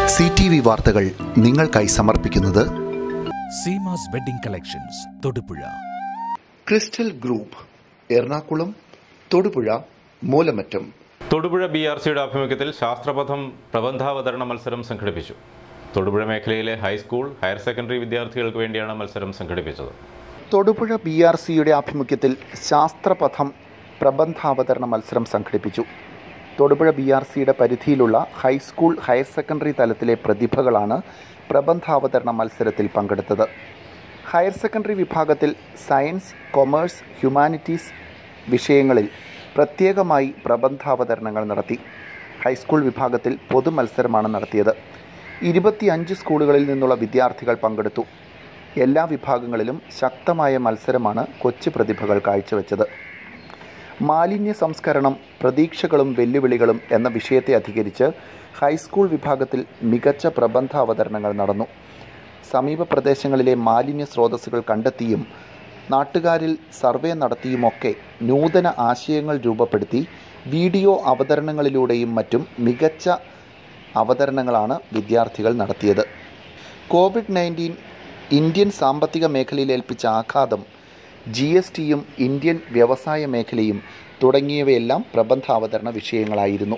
C T V വാർത്തകൾ നിങ്ങൾക്കായി സമർപ്പിക്കുന്നത് Seemas wedding collections Thodupuzha crystal group Ernakulam Thodupuzha Moolamattam Thodupuzha B R സിയുടെ ആഭിമുഖ്യത്തിൽ ശാസ്ത്രപഥം പ്രബന്ധാവതരണ മത്സരം സംഘടിപ്പിച്ചു തൊടുപുഴ മേഖലയിലെ ഹൈസ്കൂൾ ഹയർ സെക്കൻഡറി വിദ്യാർത്ഥികൾക്ക് വേണ്ടിയാണ് മത്സരം സംഘടിപ്പിച്ചത് തൊടുപുഴ ബി ആർ സിയുടെ ആഭിമുഖ്യത്തിൽ ശാസ്ത്രപഥം പ്രബന്ധാവതരണ മത്സരം സംഘടിപ്പിച്ചു തൊടുപുഴ ബി ആർ സിയുടെ പരിധിയിലുള്ള ഹൈസ്കൂൾ ഹയർ സെക്കൻഡറി തലത്തിലെ പ്രതിഭകളാണ് പ്രബന്ധാവതരണ മത്സരത്തിൽ പങ്കെടുത്തത് ഹയർ സെക്കൻഡറി വിഭാഗത്തിൽ സയൻസ് കൊമേഴ്സ് ഹ്യൂമാനിറ്റീസ് വിഷയങ്ങളിൽ പ്രത്യേകമായി പ്രബന്ധാവതരണങ്ങൾ നടത്തി ഹൈസ്കൂൾ വിഭാഗത്തിൽ പൊതു മത്സരമാണ് നടത്തിയത് ഇരുപത്തിയഞ്ച് സ്കൂളുകളിൽ നിന്നുള്ള വിദ്യാർത്ഥികൾ പങ്കെടുത്തു എല്ലാ വിഭാഗങ്ങളിലും ശക്തമായ മത്സരമാണ് കൊച്ചു പ്രതിഭകൾ കാഴ്ചവെച്ചത് മാലിന്യ സംസ്കരണം പ്രതീക്ഷകളും വെല്ലുവിളികളും എന്ന വിഷയത്തെ അധികരിച്ച് ഹൈസ്കൂൾ വിഭാഗത്തിൽ മികച്ച പ്രബന്ധ അവതരണങ്ങൾ നടന്നു സമീപ പ്രദേശങ്ങളിലെ മാലിന്യ സ്രോതസ്സുകൾ കണ്ടെത്തിയും നാട്ടുകാരിൽ സർവേ നടത്തിയുമൊക്കെ നൂതന ആശയങ്ങൾ രൂപപ്പെടുത്തി വീഡിയോ അവതരണങ്ങളിലൂടെയും മറ്റും മികച്ച അവതരണങ്ങളാണ് വിദ്യാർത്ഥികൾ നടത്തിയത് കോവിഡ് നയൻറ്റീൻ ഇന്ത്യൻ സാമ്പത്തിക മേഖലയിൽ ഏൽപ്പിച്ച ആഘാതം ജി എസ് ടിയും ഇന്ത്യൻ വ്യവസായ മേഖലയും തുടങ്ങിയവയെല്ലാം പ്രബന്ധാവതരണ വിഷയങ്ങളായിരുന്നു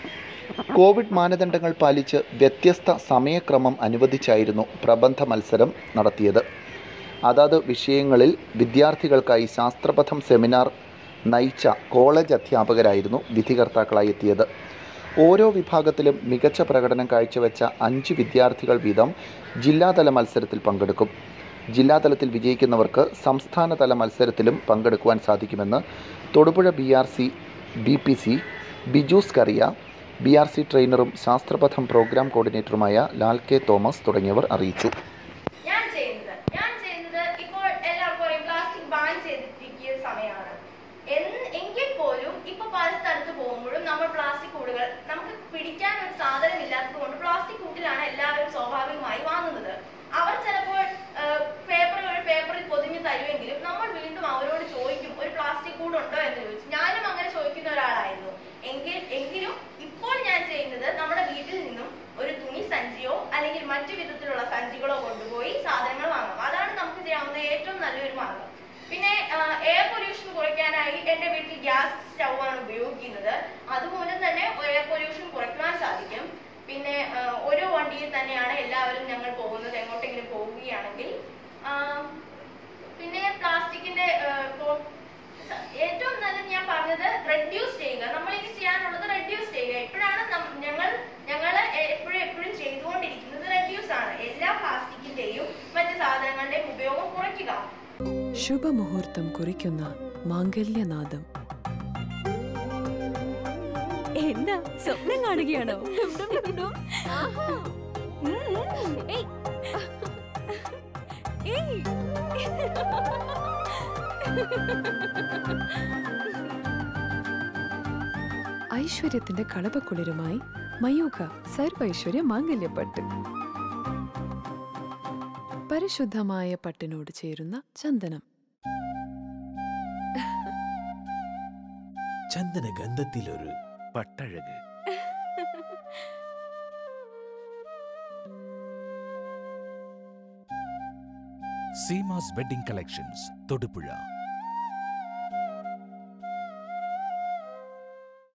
കോവിഡ് മാനദണ്ഡങ്ങൾ പാലിച്ച് വ്യത്യസ്ത സമയക്രമം അനുവദിച്ചായിരുന്നു പ്രബന്ധ മത്സരം നടത്തിയത് അതാത് വിഷയങ്ങളിൽ വിദ്യാർത്ഥികൾക്കായി ശാസ്ത്രപഥം സെമിനാർ നയിച്ച കോളേജ് അധ്യാപകരായിരുന്നു വിധികർത്താക്കളായി എത്തിയത് ഓരോ വിഭാഗത്തിലും മികച്ച പ്രകടനം കാഴ്ചവെച്ച അഞ്ച് വിദ്യാർത്ഥികൾ വീതം ജില്ലാതല മത്സരത്തിൽ പങ്കെടുക്കും ജില്ലാതലത്തിൽ വിജയിക്കുന്നവർക്ക് സംസ്ഥാനതല മത്സരത്തിലും പങ്കെടുക്കുവാൻ സാധിക്കുമെന്ന് Thodupuzha B R C B P C Bijus Kariya B R C ട്രെയിനറും ശാസ്ത്രപഥം പ്രോഗ്രാം കോർഡിനേറ്ററുമായ ലാൽ കെ തോമസ് തുടങ്ങിയവർ അറിയിച്ചു ഞാൻ ചെയ്യുന്നത് ഞാൻ ചെയ്യുന്നത് ഇപ്പോൾ എല്ലാവർക്കും അറിയാം പ്ലാസ്റ്റിക് ബാൻ ചെയ്തിരിക്കുന്ന സമയമാണ് എന്ന് എങ്കിൽ പോലും ഇപ്പൊ പല സ്ഥലത്ത് പോകുമ്പോഴും നമ്മൾ പ്ലാസ്റ്റിക് കൂടുകൾ നമുക്ക് പിടിക്കാൻ ഒരു സാധനം ഇല്ലാത്തത് കൊണ്ട് പ്ലാസ്റ്റിക് കൂട്ടിലാണ് എല്ലാവരും സ്വാഭാവികമായി വാങ്ങുന്നത് അവർ ചിലപ്പോൾ പേപ്പറുകൾ പേപ്പറിൽ പൊതിഞ്ഞ് തരുമെങ്കിലും നമ്മൾ വീണ്ടും അവരോട് ചോദിക്കും ഒരു പ്ലാസ്റ്റിക് കൂടുണ്ടോ എന്ന് ചോദിച്ചു ഞാനും അങ്ങനെ ചോദിക്കുന്ന ഒരാളായിരുന്നു എങ്കിൽ എങ്കിലും ഇപ്പോൾ ഞാൻ ചെയ്യുന്നത് നമ്മുടെ വീട്ടിൽ നിന്നും ഒരു തുണി സഞ്ചിയോ അല്ലെങ്കിൽ മറ്റു വിധത്തിലുള്ള സഞ്ചികളോ കൊണ്ടുപോയി സാധനങ്ങൾ വാങ്ങാം അതാണ് നമുക്ക് ചെയ്യാവുന്ന ഏറ്റവും നല്ലൊരു മാർഗം പിന്നെ എയർ പൊല്യൂഷൻ കുറയ്ക്കാനായി എന്റെ വീട്ടിൽ ഗ്യാസ് സ്റ്റൗ ആണ് ഉപയോഗിക്കുന്നത് അതുമൂലം തന്നെ എയർ പൊല്യൂഷൻ കുറയ്ക്കുവാൻ സാധിക്കും പിന്നെ ആ, ഓരോ വണ്ടിയിൽ തന്നെയാണ് എല്ലാവരും ഞങ്ങൾ പോകുന്നത് എങ്ങോട്ടെങ്കിലും പോവുകയാണെങ്കിൽ ആ, പിന്നെ പ്ലാസ്റ്റിക്കിന്റെ ആ, ഇപ്പോ സ- ഏറ്റവും നല്ലത് ഞാൻ പറഞ്ഞത് റെഡ്യൂസ് ചെയ്യുക നമ്മൾ ഇനി ചെയ്യാനുള്ളത് റെഡ്യൂസ് ചെയ്യുക ഇപ്പോഴാണ് നം- ഞങ്ങൾ ഞങ്ങൾ എപ്പോഴും എപ്പോഴും ചെയ്തുകൊണ്ടിരിക്കുന്നത് റെഡ്യൂസ് ആണ് എല്ലാ പ്ലാസ്റ്റിക്കിന്റെയും മറ്റ് സാധനങ്ങളുടെയും ഉപയോഗം കുറയ്ക്കുക ശുഭമുഹൂർത്തം കുറിക്കുന്ന മാംഗല്യനാദം എന്താ സ്വപ്നം കാണുകയാണോ ഏയ്. ഏയ്. ഐശ്വര്യത്തിന്റെ കളപക്കുളിരുമായി മയൂഖ സർവൈശ്വര്യ മാംഗല്യപ്പട്ട് പരിശുദ്ധമായ പട്ടിനോട് ചേരുന്ന ചന്ദനം ചന്ദന ഗന്ധത്തിലൊരു പട്ടഴക് സീമാസ് വെഡിംഗ് കളക്ഷൻസ് തൊടുപുഴ